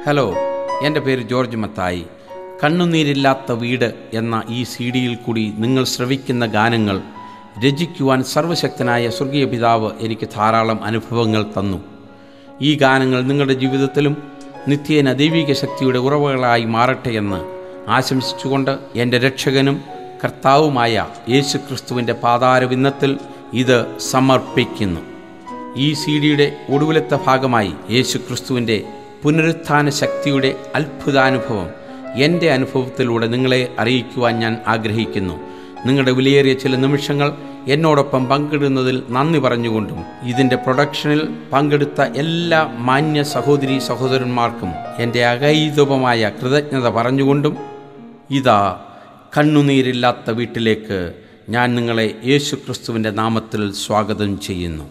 Hello എൻ്റെ പേര് George Mathai കണ്ണുനീരില്ലാത്ത വീട് എന്ന ഈ സി ഡിയിൽ കൂടി നിങ്ങൾ ശ്രവിക്കുന്ന ഗാനങ്ങൾ രചിക്കുവാൻ സർവശക്തനായ സ്വർഗീയ പിതാവ് എനിക്ക് ധാരാളം അനുഭവങ്ങൾ തന്നു ഈ ഗാനങ്ങൾ നിങ്ങളുടെ ജീവിതത്തിലും നിത്യേന ദൈവിക ശക്തിയുടെ ഉറവകളായി മാറട്ടെ എന്ന് ആശംസിച്ചുകൊണ്ട് എൻ്റെ രക്ഷകനും കർത്താവുമായ യേശു ക്രിസ്തുവിൻ്റെ പാതാരവിന്നത്തിൽ ഇത് സമർപ്പിക്കുന്നു ഈ സി ഡിയുടെ ഒടുവിലത്തെ ഭാഗമായി യേശു ക്രിസ്തുവിൻ്റെ പുനരുത്ഥാന ശക്തിയുടെ അത്ഭുതാനുഭവം എൻ്റെ അനുഭവത്തിലൂടെ നിങ്ങളെ അറിയിക്കുവാൻ ഞാൻ ആഗ്രഹിക്കുന്നു നിങ്ങളുടെ വിലയേറിയ ചില നിമിഷങ്ങൾ എന്നോടൊപ്പം പങ്കിടുന്നതിൽ നന്ദി പറഞ്ഞുകൊണ്ടും ഇതിൻ്റെ പ്രൊഡക്ഷനിൽ പങ്കെടുത്ത എല്ലാ മാന്യ സഹോദരി സഹോദരന്മാർക്കും എൻ്റെ അകൈതുപമായ കൃതജ്ഞത പറഞ്ഞുകൊണ്ടും ഇതാ കണ്ണുനീരില്ലാത്ത വീട്ടിലേക്ക് ഞാൻ നിങ്ങളെ യേശു ക്രിസ്തുവിൻ്റെ നാമത്തിൽ സ്വാഗതം ചെയ്യുന്നു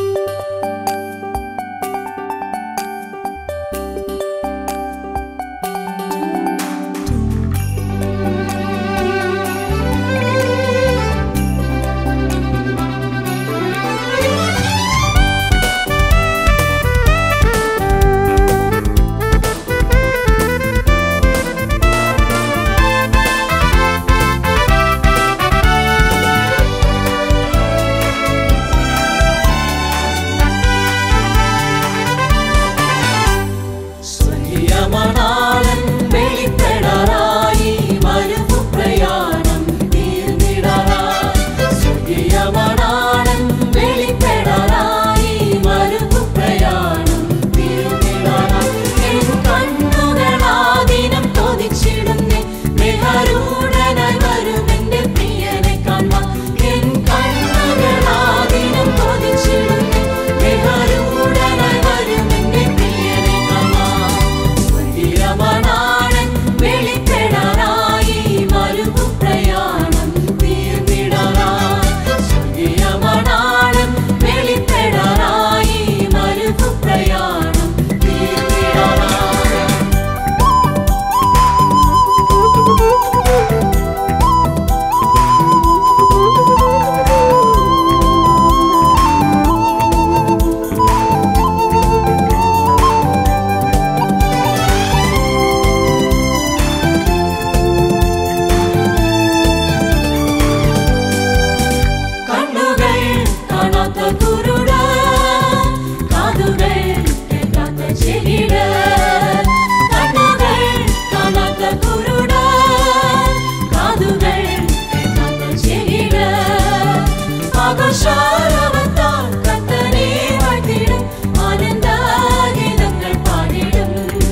സ്വർഗീയമണാളൻ വെളിപ്പെടാറായി മരുഭു പ്രയാണം തീർന്നിടാറായി സ്വർഗീയമണാളൻ വെളിപ്പെടാറായി മരുഭു പ്രയാണം തീർന്നിടാറായി എൻ കണ്ണുകളാദിനം കൊതിച്ചിടുന്നേ മെഹരൂഢനായി വരുമെന്റെ പ്രിയനെ കാണാൻ എൻ കണ്ണുകളാദിനം കൊതിച്ചിടുന്നേ മെഹരൂഢനായി വരുമെന്റെ പ്രിയനെ കാണാൻ സ്വർഗീയമണാളൻ വെളിപ്പെടാറായി മരുഭു പ്രയാണം തീർന്നിടാറായി സ്വർഗീയമണാളൻ വെളിപ്പെടാറായി മരുഭു പ്രയാണം തീർന്നിടാറായി കണ്ണുകൾ കാണാത്ത കുരുട് കാതുകൾ കേൾക്കാത്ത ചെവിട് കണ്ണുകൾ കാണാത്ത കുരുട് കാതുകൾ കേൾക്കാത്ത ചെവിട് ആഘോഷാരവത്താൽ കർത്തനെ വാഴ്ത്തിടും ആനന്ദഗീതങ്ങൾ പാടിടും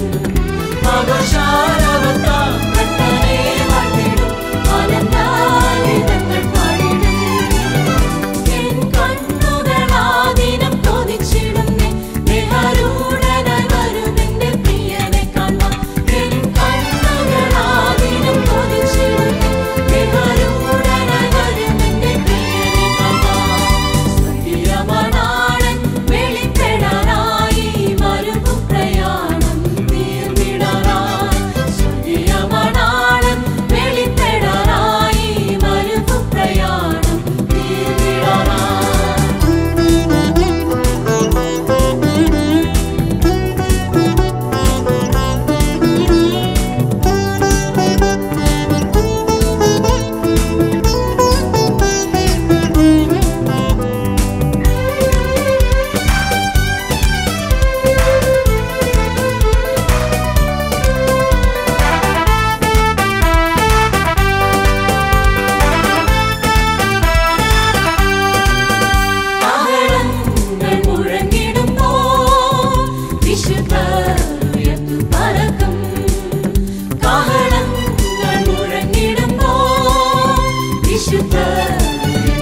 ആഘോഷാരവത്താൽ കർത്തനെ വാഴ്ത്തിടും ആനന്ദഗീതങ്ങൾ പാടിടും എൻ കണ്ണുകളാദിനം കൊതിച്ചിടുന്നേ മെഹരൂഢനായി വരുമെന്റെ പ്രിയനെ കാണാൻ എൻ കണ്ണുകളാദിനം കൊതിച്ചിടുന്നേ മെഹരൂഢനായി വരുമെന്റെ പ്രിയനെ കാണാൻ സ്വർഗീയമണാളൻ വെളിപ്പെടാറായി മരുഭു പ്രയാണം തീർന്നിടാറായി സ്വർഗീയമണാളൻ വെളിപ്പെടാറായി മരുഭു പ്രയാണം തീർന്നിടാറായി കാഹളങ്ങൾ മുഴങ്ങിടുമ്പോൾ വിശുദ്ധർ ഉയർന്നു പറക്കും. കാഹളങ്ങൾ മുഴങ്ങിടുമ്പോൾ വിശുദ്ധർ